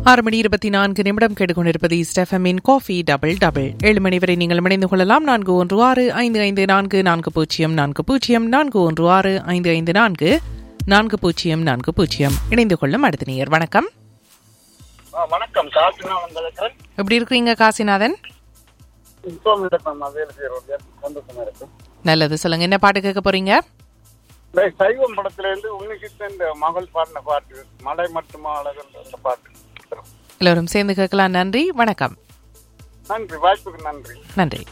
ஆறு மணி இருபத்தி நான்கு நிமிடம் கேட்டுக்கொண்டிருப்பது ஸ்டெஃபமின் காஃபி டபுள் டபுள் ஏழு மணி வரை நீங்கள் இணைந்து கொள்ளலாம் நான்கு ஒன்று ஆறு ஐந்து ஐந்து நான்கு நான்கு பூஜ்ஜியம் நான்கு பூஜ்ஜியம் நான்கு ஒன்று ஆறு ஐந்து ஐந்து நான்கு நான்கு பூஜ்ஜியம் நான்கு பூஜ்ஜியம் இணைந்து கொள்ளும் அடுத்த நேயர் வணக்கம் ஆ, வணக்கம் காசிநாதன் இருக்கிறேன் எப்படி இருக்கிறீங்க காசிநாதன் இப்போ நம்ம வேலை செய்யறோம் சந்தோஷமா இருக்கும் நல்லது சொல்லுங்க என்ன பாட்டு கேட்க போறீங்க இந்த சைவம் படத்துல இருந்து உன்னிகிட்ட இந்த மகள் பாடின பாட்டு மலை மட்டுமா அழகுன்ற அந்த பாட்டு எல்லோரும் சேர்ந்து கேட்கலாம் நன்றி வணக்கம் நன்றி வாய்ப்புக்கு நன்றி நன்றி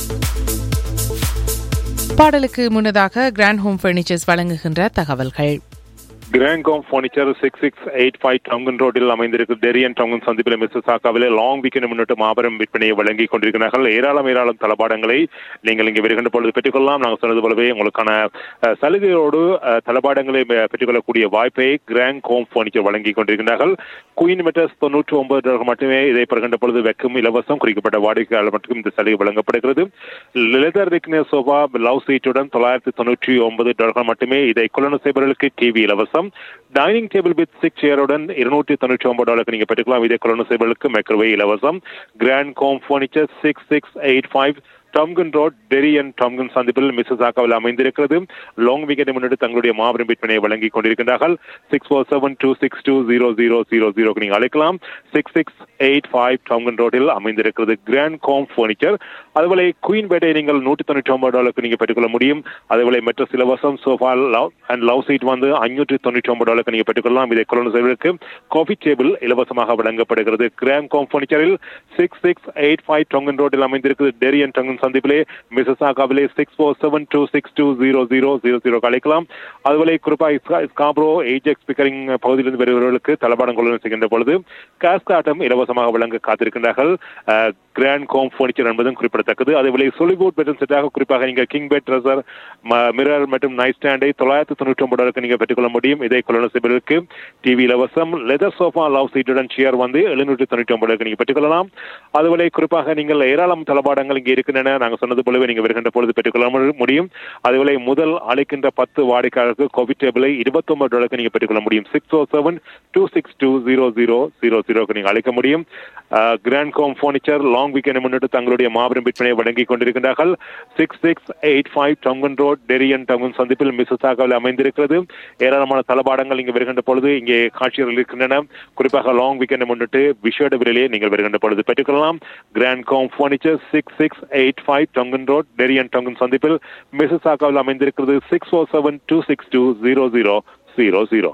பாடலுக்கு முன்னதாக கிராண்ட் ஹோம் ஃபர்னிச்சர்ஸ் வழங்குகின்ற தகவல்கள் கிராங்காம் furniture six six eight five டவுங்கன் ரோட்டில் அமைந்திருக்கு டெரியன் டவுங்கன் சந்திப்பில் மிஸ்ஸஸ் சாக்காவிலே லாங் வீக்கெண்ட் முன்னிட்டு மாபெரும் விற்பனையை வழங்கி கொண்டிருக்கிறார்கள் ஏராளம் ஏராளம் தளபாடங்களை நீங்கள் இங்கே வருகின்ற பொழுது பெற்றுக்கொள்ளலாம் நாங்கள் சொன்னது போலவே உங்களுக்கான அஹ், சலுகையோடு அஹ், தளபாடங்களை பெ- பெற்றுக்கொள்ளக்கூடிய வாய்ப்பை கிராண்ட் ஹோம் பர்னிச்சர் வழங்கி கொண்டிருக்கிறார்கள் குயின் மெட்டர்ஸ் தொண்ணூற்றி ஒன்பது டாலர் மட்டுமே இதை பெறுகின்ற பொழுது வெக்கும் இலவசம் குறிக்கப்பட்ட வாடிக்கையாளர் மட்டும் இந்த சலுகை வழங்கப்படுகிறது லெதர் திக்னஸ் சோஃபா லவ் சீட்டுடன் தொள்ளாயிரத்தி தொண்ணூற்றி ஒன்பது டாலர்கள் மட்டுமே இதை கொள்ளணும் செய்பவர்களுக்கு டிவி இலவசம் டைனிங் டேபிள் வித் சிக்ஸ் சேருடன் இருநூற்றி தொண்ணூற்றி ஒன்பது டாலருக்கு நீங்க பெற்றுக்கலாம் இதை கொள்ளணும் செய்பவர்களுக்கு மைக்ரோவே இலவசம் grand home furniture six six eight five Tomken road Derry and Tomken சந்திப்பில் மிஸ்ஸஸ் ஆக்காவில் அமைந்திருக்கிறது லாங் வீக்கெண்டை முன்னிட்டு தங்களுடைய மாபெரும் விற்பனையை வழங்கி கொண்டிருக்கின்றார்கள் six four seven two six two zero zero zero ஜீரோக்கு நீங்கள் அழைக்கலாம் six six eight five Tomken ரோட்டில் அமைந்திருக்கிறது கிராண்ட் கோம் ஃபர்னிச்சர் அதுபோல குயின் பேட்டை நீங்கள் நூற்றி தொண்ணூற்றி ஒன்பது டாலருக்கு நீங்கள் பெற்றுக்கொள்ள முடியும் அதுபோல மெட்ரஸ் இலவசம் sofa love and love seat வந்து ஐநூற்றி தொண்ணூற்றி ஒன்பது டாலருக்கு நீங்கள் பெற்றுக்கொள்ளலாம் இதை கொள்ளணும் செய்வதற்கு காஃபி டேபிள் இலவசமாக வழங்கப்படுகிறது கிராண்ட் கோம் ஃபர்னிச்சரில் six six eight five Tomken ரோட்டில் அமைந்திருக்கிறது டெரி அண்ட் டொங்கன் சந்திப்பிலே மிசஸாகாவிலே six four seven two six two zero zero zero zero அழைக்கலாம் அதுபோல குறிப்பாக ஸ்காப்ரோ ஏஜெக் ஸ்பீக்கரிங் பகுதியிலிருந்து வருபவர்களுக்கு தளபாடம் கொள்ளுதல் செய்கின்ற பொழுது காஸ்காட்டம் இலவசமாக வழங்க காத்திருக்கின்றார்கள் அஹ், கிராண்ட் கோம் ஃபர்னிச்சர் என்பதும் குறிப்பிடத்தக்கது அதேபோல சொலிபோர்ட் பெட்ரூம் செட்டாக குறிப்பாக நீங்கள் கிங் பெட் ட்ரெஸர் மிரர் மற்றும் நைட் ஸ்டாண்டை தொள்ளாயிரத்தி தொண்ணூற்றி ஒன்பது நீங்கள் பெற்றுக்கொள்ள முடியும் இதை கொள்ளணும் செய்வதற்கு டிவி இலவசம் லெதர் சோஃபா லவ் சீட்டுடன் சேர் வந்து எழுநூற்றி தொண்ணூற்றி ஒன்பதுக்கு நீங்கள் பெற்றுக்கொள்ளலாம் அதுபோல குறிப்பாக நீங்கள் ஏராளம் தளபாடங்கள் இங்கே இருக்கின்றன நாங்கள் சொன்னது போலவே நீங்கள் வருகின்ற பொழுது பெற்றுக்கொள்ள மு- முடியும் அதுபோல முதல் அழைக்கின்ற பத்து வாடிக்கையாளருக்கு கோவிட் டேபிளை இருபத்தொன்பது டாலருக்கு நீங்கள் பெற்றுக்கொள்ள முடியும் six O seven two six two zero zero zero ஜீரோக்கு நீங்கள் அழைக்க முடியும் grand home furniture long weekend முன்னிட்டு தங்களுடைய மாபெரும் விற்பனையை வழங்கி கொண்டிருக்கின்றார்கள் six six eight five Tomken road Derry and Tomken சந்திப்பில் மிசுசாகாவில் அமைந்திருக்கிறது ஏராளமான தளபாடங்கள் இங்கே வருகின்ற பொழுது இங்கே காட்சிகள் இருக்கின்றன குறிப்பாக லாங் வீக்கெண்ட் முன்னிட்டு விஷேட விலையிலே நீங்கள் வருகின்ற பொழுது பெற்றுக்கொள்ளலாம் grand home furniture six six eight five Tomken road Derry and Tomken சந்திப்பில் மிசுசாகாவில் அமைந்திருக்கிறது six four seven two six two zero zero zero zero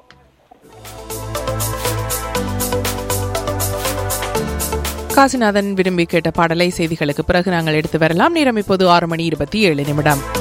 Kasinathan விரும்பி கேட்ட பாடலை செய்திகளுக்கு பிறகு நாங்கள் எடுத்து வரலாம் நேரம் இப்போது ஆறு மணி இருபத்தி ஏழு நிமிடம்